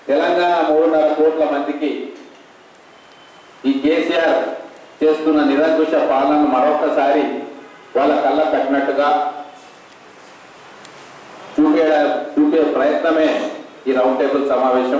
తెలంగాణ మూడున్నర కోట్ల మందికి ఈ కేసీఆర్ చేస్తున్న నిరంకుశ పాలనను మరొకసారి వాళ్ళ కళ్ళ కట్టినట్టుగా చూపే చూపే ప్రయత్నమే ఈ రౌండ్ టేబుల్ సమావేశం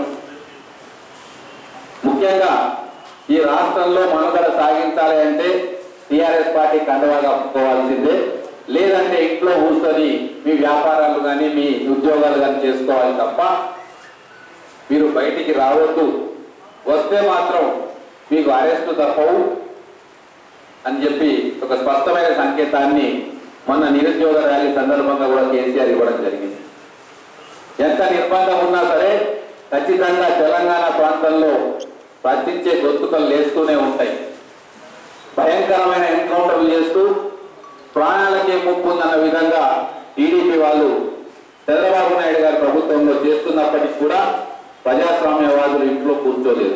ముఖ్యంగా ఈ రాష్ట్రంలో మనుగడ సాగించాలి అంటే టిఆర్ఎస్ పార్టీ కండవా కప్పుకోవాల్సిందే లేదంటే ఇంట్లో కూర్చొని మీ వ్యాపారాలు కానీ మీ ఉద్యోగాలు కానీ చేసుకోవాలి తప్ప మీరు బయటికి రావద్దు వస్తే మాత్రం మీకు అరెస్టు తప్పవు అని చెప్పి ఒక స్పష్టమైన సంకేతాన్ని మొన్న నిరుద్యోగ ర్యాలీ సందర్భంగా కూడా కేసీఆర్ ఇవ్వడం జరిగింది ఎంత నిర్బంధం ఉన్నా సరే ఖచ్చితంగా తెలంగాణ ప్రాంతంలో ప్రశ్నించే గొంతుకలు లేస్తూనే ఉంటాయి భయంకరమైన ఎన్కౌంటర్లు చేస్తూ ప్రాణాలకే ముప్పు ఉందన్న విధంగా టీడీపీ వాళ్ళు చంద్రబాబు నాయుడు గారి ప్రభుత్వంలో చేస్తున్నప్పటికీ కూడా ప్రజాస్వామ్యవాదులు ఇంట్లో కూర్చోలేదు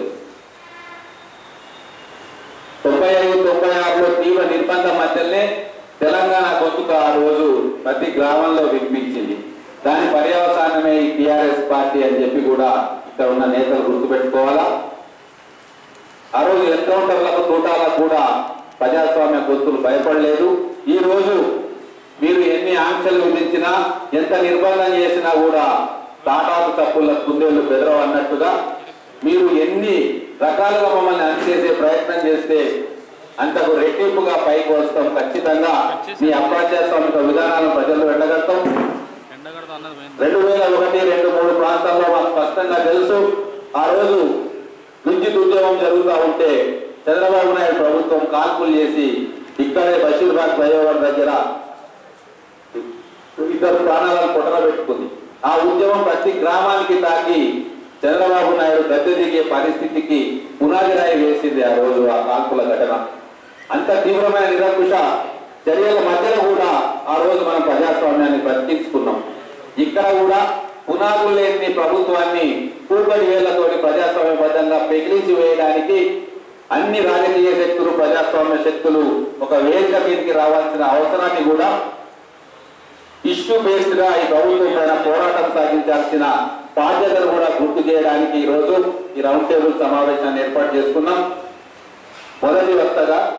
తొంభై ఐదు తొంభై ఆరులో తీవ్ర నిర్బంధం మధ్యనే తెలంగాణ గొంతుక ఆ రోజు ప్రతి గ్రామంలో వినిపించింది దాని పర్యవసానమే ఈ టిఆర్ఎస్ పార్టీ అని చెప్పి కూడా ఇక్కడ ఉన్న నేతలు గుర్తుపెట్టుకోవాలా ఆ రోజు ఎన్కౌంటర్లకు తూటాలకు కూడా ప్రజాస్వామ్య గొంతులు భయపడలేదు ఈ రోజు మీరు ఎన్ని ఆంక్షలు విధించినా ఎంత నిర్బంధం చేసినా కూడా తాటాకు తప్పుల కుందేళ్లు బెదరవు అన్నట్టుగా మీరు ఎన్ని రకాలుగా మమ్మల్ని అణిచేసే ప్రయత్నం చేస్తే అంతకు రెట్టింపుగా పైకి వస్తాం ఖచ్చితంగా మీ అప్రజాస్వామిక విధానాలను ప్రజలు వెళ్ళగలుగుతాం ఎండగడతా అన్నది పోయింది రెండు వేల ఒకటి రెండు మూడు ప్రాంతాల్లో మాకు స్పష్టంగా తెలుసు ఆ రోజు విద్యుత్ ఉద్యమం జరుగుతూ ఉంటే చంద్రబాబు నాయుడు ప్రభుత్వం కాల్పులు చేసి ఇక్కడే బషీర్బాగ్ ఫ్లైఓవర్ దగ్గర ఇద్దరు ప్రాణాలను కొట్టబెట్టుకుంది ఆ ఉద్యమం ప్రతి గ్రామానికి తాకి చంద్రబాబు నాయుడు గద్దె దిగే పరిస్థితికి పునాది రాయి వేసింది ఆ రోజు ఆ కాల్పుల ఘటన అంత తీవ్రమైన నిరంకుశ చర్యల మధ్యలో కూడా ఆ రోజు మనం ప్రజాస్వామ్యాన్ని బ్రతికించుకున్నాం ఇక్కడ కూడా పునాదులు లేని ప్రభుత్వాన్ని కూపడి వేళ్లతోటి ప్రజాస్వామ్యబద్ధంగా పెగిలించి వేయడానికి అన్ని రాజకీయ శక్తులు ప్రజాస్వామ్య శక్తులు ఒక వేదిక మీదకి రావాల్సిన అవసరాన్ని కూడా ఇష్యూ బేస్డ్ గా ఈ ప్రభుత్వం పైన పోరాటం సాగించాల్సిన బాధ్యతను కూడా గుర్తు చేయడానికి ఈ రోజు ఈ రౌండ్ టేబుల్ సమావేశాన్ని ఏర్పాటు చేసుకున్నాం మొదటి వక్తగా